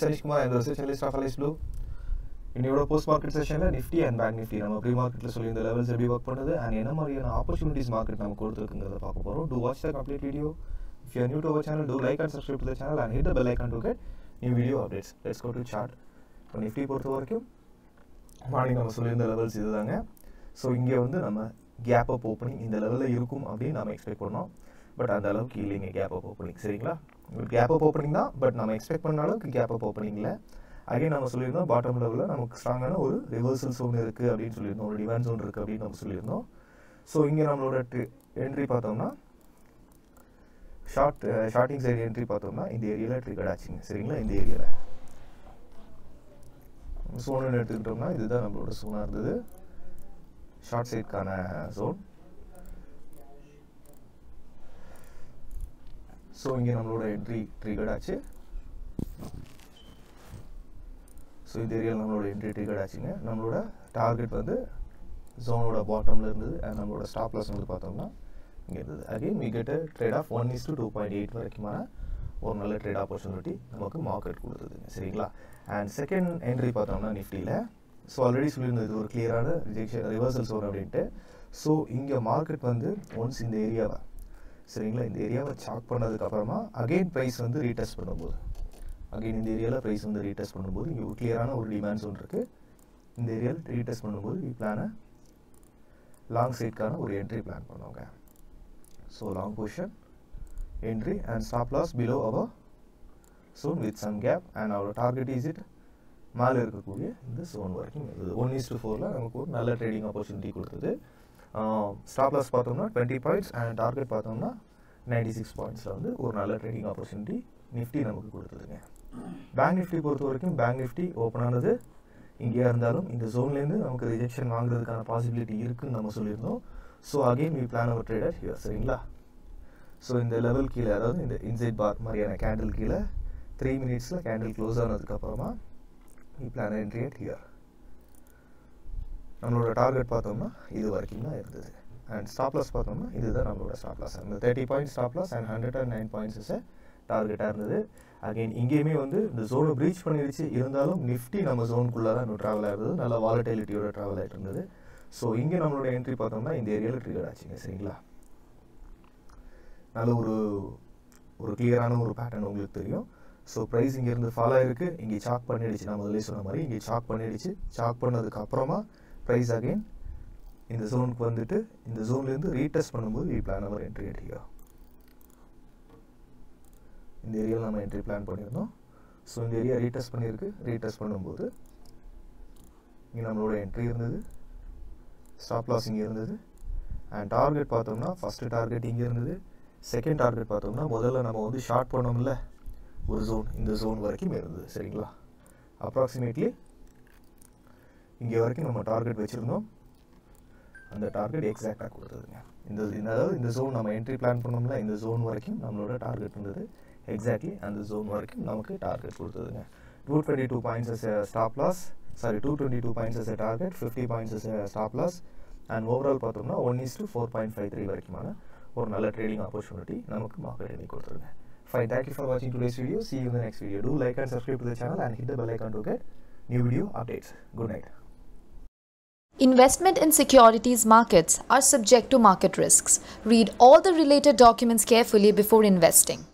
சனிஷ்குமார் and research analyst of Alice Blue இன்னையோட post market செஷனில் Nifty and bank Nifty நம்ம pre மார்க்கெட்டில் சொல்லி இந்த லெவல்ஸ் எப்படி ஒர்க் பண்ணுது அண்ட் என்ன மாதிரியான ஆப்பர்ச்சுனிட்டிஸ் மார்க்கெட் நம்ம கொடுத்துருக்குங்கிறத பார்க்க போகிறோம் to watch the complete video if you new to our channel do like and subscribe to the channel and hit the bell icon to get new video updates let's go to chart இப்போ நிஃப்டி பொறுத்த வரைக்கும் morning நம்ம சொல்லியிருந்த levels இதுதாங்க so இங்கே வந்து நம்ம gap up opening இந்த லெவலில் இருக்கும் அப்படின்னு நம்ம எக்ஸ்பெக்ட் பண்ணோம் பட் அந்த அளவுக்கு இல்லைங்க கேப் அப் ஓப்பனிங் சரிங்களா கேப் அப் ஓப்பனிங் தான் பட் நம்ம எக்ஸ்பெக்ட் பண்ண அளவுக்கு கேப் அப் ஓப்பனிங்கில் அகைன் நம்ம சொல்லியிருந்தோம் பாட்டம் லெவலில் நமக்கு ஸ்ட்ராங்கான ஒரு ரிவர்சல் ஜோன் இருக்குது அப்படின்னு சொல்லியிருந்தோம் ஒரு டிமாண்ட் ஜோன் இருக்குது அப்படின்னு நம்ம சொல்லியிருந்தோம் ஸோ இங்கே நம்மளோட என்ட்ரி பார்த்தோம்னா ஷார்ட் ஷார்ட்டிங் சைடு என்ட்ரி பார்த்தோம்னா இந்த ஏரியாவில் ட்ரிகர்ட் ஆச்சுங்க சரிங்களா இந்த ஏரியாவில் சோனுன்னு எடுத்துக்கிட்டோம்னா இதுதான் நம்மளோட சோனாக இருந்தது ஷார்ட் சைட்கான ஜோன் ஸோ இங்கே நம்மளோட என்ட்ரி ட்ரிகர்ட் ஆச்சு ஸோ இந்த ஏரியாவில் நம்மளோட என்ட்ரி ட்ரிகர்ட் ஆச்சுங்க நம்மளோட டார்கெட் வந்து ஜோனோட பாட்டமில் இருந்தது அண்ட் நம்மளோட ஸ்டாப் லாஸ் வந்து பார்த்தோம்னா இங்கே இருந்தது again we get trade of one is to two point eight வரைக்குமான ஒரு நல்ல ட்ரேட் ஆப்பர்ச்சுனிட்டி நமக்கு மார்க்கெட் கொடுத்ததுங்க சரிங்களா அண்ட் செகண்ட் என்ட்ரி பார்த்தோம்னா நிஃப்டியில் ஸோ ஆல்ரெடி சொல்லியிருந்தது ஒரு கிளியரான ரிஜெக்ஷன் ரிவர்சல் சோன் அப்படின்ட்டு ஸோ இங்கே மார்க்கெட் வந்து ஒன்ஸ் இந்த ஏரியாவை சரிங்களா இந்த ஏரியாவை சாக் பண்ணதுக்கப்புறமா அகெயின் ப்ரைஸ் வந்து ரீடெஸ்ட் பண்ணும்போது அகெயின் இந்த ஏரியாவில் ப்ரைஸ் வந்து ரீடெஸ்ட் பண்ணும்போது இங்கே ஒரு கிளியரான ஒரு டிமாண்ட் ஜோன் இருக்குது இந்த ஏரியாவில் ரீடெஸ்ட் பண்ணும்போது வி பிளானை லாங் சைட்கான ஒரு என்ட்ரி பிளான் பண்ணுவாங்க so long position entry and stop loss below our zone with some gap and our target is it மேலே இருக்கக்கூடிய இந்த ஜோன் வரைக்கும் இருந்தது ஒன் இஸ் டு ஃபோரில் நமக்கு ஒரு நல்ல ட்ரேடிங் ஆப்பர்ச்சுனிட்டி கொடுத்தது ஸ்டாப் லாஸ் பார்த்தோம்னா டுவெண்ட்டி பாயிண்ட்ஸ் அண்ட் டார்கெட் பார்த்தோம்னா நைன்டி சிக்ஸ் பாயிண்ட்ஸில் வந்து ஒரு நல்ல ட்ரேடிங் ஆப்பர்ச்சுனிட்டி நிஃப்டி நமக்கு கொடுத்ததுங்க பேங்க் நிஃப்டி பொறுத்த வரைக்கும் பேங்க் நிஃப்டி ஓப்பன் ஆனது இங்கேயா இருந்தாலும் இந்த ஜோன்லேருந்து நமக்கு ரிஜெக்ஷன் வாங்குறதுக்கான பாசிபிலிட்டி இருக்குன்னு நம்ம சொல்லியிருந்தோம் so again we plan our trader here சரிங்களா ஸோ இந்த லெவல் கீழே அதாவது இந்த இன்சைட் பார் மாதிரியான கேண்டில் கீழே த்ரீ மினிட்ஸில் கேண்டில் க்ளோஸ் ஆனதுக்கப்புறமா we plan entry at here நம்மளோட டார்கெட் பார்த்தோம்னா இது வரைக்கும் தான் இருந்தது அண்ட் ஸ்டாப் லாஸ் பார்த்தோம்னா இதுதான் நம்மளோட ஸ்டாப் லாஸ் அந்த thirty point stop loss and hundred and nine points டார்கெட்டாக இருந்தது அகைன் இங்கேயுமே வந்து இந்த ஜோனை ப்ரீச் பண்ணிடுச்சு இருந்தாலும் நிஃப்டி நம்ம ஜோனுக்குள்ளே தான் இன்னும் ட்ராவல் ஆகிருந்தது நல்ல வாலட்டிலிட்டியோட ட்ராவல் ஆகிட்டு இருந்தது ஸோ இங்கே நம்மளோட என்ட்ரி பார்த்தோம்னா இந்த ஏரியாவில் ட்ரிகர் ஆச்சுங்க சரிங்களா நல்ல ஒரு ஒரு கிளியரான ஒரு பேட்டர்ன் உங்களுக்கு தெரியும் ஸோ ப்ரைஸ் இங்கேருந்து ஃபாலோ ஆகிருக்கு இங்கே சாக் பண்ணிடுச்சு நான் முதல்ல சொன்ன மாதிரி இங்கே சாக் பண்ணிடுச்சு சாக் பண்ணதுக்கு அப்புறமா ப்ரைஸ் அகைன் இந்த ஜோனுக்கு வந்துட்டு இந்த ஜோன்லேருந்து ரீடெஸ்ட் பண்ணும்போது வி பிளான் அவர் என்ட்ரி அடிக்கா இந்த ஏரியாவில் நம்ம என்ட்ரி பிளான் பண்ணியிருந்தோம் ஸோ இந்த ஏரியா ரீடெஸ்ட் பண்ணியிருக்கு ரீடெஸ்ட் பண்ணும்போது இங்கே நம்மளோட என்ட்ரி இருந்தது ஸ்டாப் லாஸ் இங்கே இருந்தது அண்ட் டார்கெட் பார்த்தோம்னா ஃபஸ்ட்டு டார்கெட் இங்கே இருந்தது செகண்ட் டார்கெட் பார்த்தோம்னா முதல்ல நம்ம வந்து ஷார்ட் பண்ணோம்ல ஒரு ஜோன் இந்த ஜோன் வரைக்கும் இருந்தது சரிங்களா அப்ராக்சிமேட்லி இங்கே வரைக்கும் நம்ம டார்கெட் வச்சுருந்தோம் அந்த டார்கெட் எக்ஸாக்டாக கொடுத்ததுங்க இந்த இந்த அதாவது இந்த ஜோன் நம்ம என்ட்ரி பிளான் பண்ணோம்ல இந்த ஜோன் வரைக்கும் நம்மளோட டார்கெட் இருந்தது எக்ஸாக்ட்லி அந்த ஜோன் வரைக்கும் நமக்கு டார்கெட் கொடுத்ததுங்க two twenty two points as stop loss sorry two twenty two points as target fifty points as stop loss and overall பார்த்தோம்னா one is to four point five three வரைக்குமான ஒரு நல்ல trading opportunity நமக்கு market இன்னைக்கு கொடுத்துருங்க Fine. Thank you for watching today's video. See you in the next video. Do like and subscribe to the channel and hit the bell icon to get new video updates. Good night. Investment in securities markets are subject to market risks. Read all the related documents carefully before investing.